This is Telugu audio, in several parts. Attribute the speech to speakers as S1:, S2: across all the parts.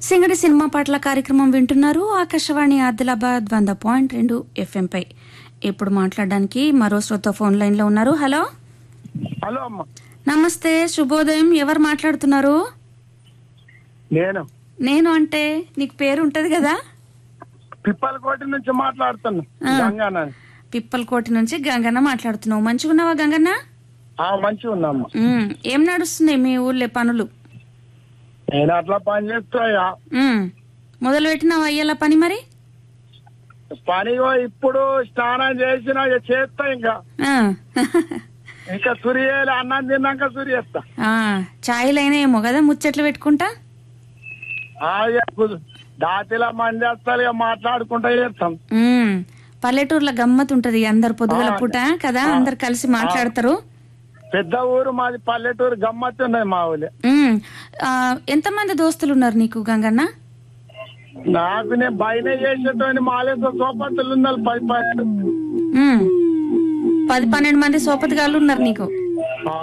S1: సింగడి సినిమా పాటల కార్యక్రమం వింటున్నారు ఆకాశవాణి ఆదిలాబాద్ వంద పాయింట్ రెండు ఎఫ్ఎంపై ఇప్పుడు మాట్లాడడానికి మరో శ్రోత ఫోన్ లైన్ లో ఉన్నారు హలో
S2: హలో అమ్మ
S1: నమస్తే శుభోదయం ఎవరు మాట్లాడుతున్నారు
S2: నేను
S1: నేను అంటే నీకు పేరు ఉంటది కదా
S2: పిప్పలకోటి నుంచి మాట్లాడుతున్నా
S1: ఆ.
S2: గంగాన
S1: పిప్పలకోటి నుంచి గంగన్న మాట్లాడుతున్నావు మంచిగున్నావా గంగన్న
S2: ఆ మంచిగా ఉన్నామ్మ
S1: ఉమ్, ఏం నడుస్తున్నాయి మీ ఊర్లో పనులు
S2: నేను అట్లా పని చేస్తాయా
S1: ఉమ్, మొదలు పెట్టినావా అయ్యేలా పని మరి
S2: పని ఇప్పుడు స్నానం చేసిన ఇక చేస్తా ఇంకా
S1: ఆ.
S2: ఇంకా సురియేలు అన్నం తిన్నాక సురియేస్తా
S1: ఆ, ఛాయలు అయినాయేమో కదా ముచ్చట్లు పెట్టుకుంటా
S2: ఆ ఇక కు- దాతిలా మంది వస్తారు ఇక మాట్లాడుకుంటా చేస్తాం
S1: ఉమ్, పల్లెటూర్ల గమ్మత్ ఉంటది అందరు పొద్దుగల పూట కదా అందరు కలిసి మాట్లాడతారు
S2: పెద్ద ఊరు మాది పల్లెటూరు గమ్మత్తు ఉన్నది మా ఊళ్ళో
S1: ఉమ్, ఆ, ఎంతమంది దోస్తులు ఉన్నారు నీకు గంగన్న
S2: నాకు నేను బయట చేసేటోని మాలేసో సోపత్తులు ఉన్నారు పది పది
S1: ఉమ్, పది పన్నెండు మంది సోపతిగాళ్ళు ఉన్నారు నీకు
S2: ఆ.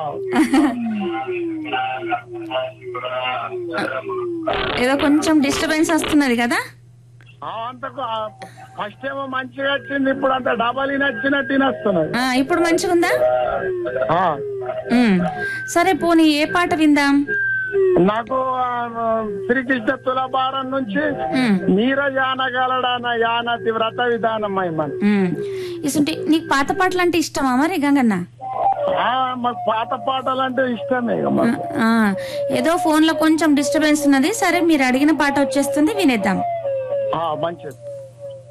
S1: ఏదో కొంచెం డిస్టర్బెన్స్ వస్తున్నది కదా
S2: ఆ, అంతకు ఫస్ట్ ఏమో మంచిగా వచ్చింది ఇప్పుడు అంత డబల్ నచ్చినట్టు తినేస్తున్నది
S1: ఆ, ఇప్పుడు మంచిగుందా
S2: ఆ.
S1: ఉమ్, సరే పోనీ ఏ పాట విందాం
S2: నాకు ఆ, శ్రీకృష్ణ తులభారం నుంచి
S1: ఉమ్,
S2: నీరజానగలడాన యానతి వ్రత విధానం అయ్యమని
S1: ఉమ్. ఇసుంటి నీకు పాత పాటలు అంటే ఇష్టమా మరి గంగన్న
S2: ఆ, మాకు పాత పాటలు అంటే ఇష్టమే ఇక మాకు.
S1: ఆ, ఏదో ఫోన్ లో కొంచెం డిస్టర్బెన్స్ ఉన్నది సరే మీరు అడిగిన పాట వచ్చేస్తుంది వినేద్దాం
S2: ఆ, మంచిది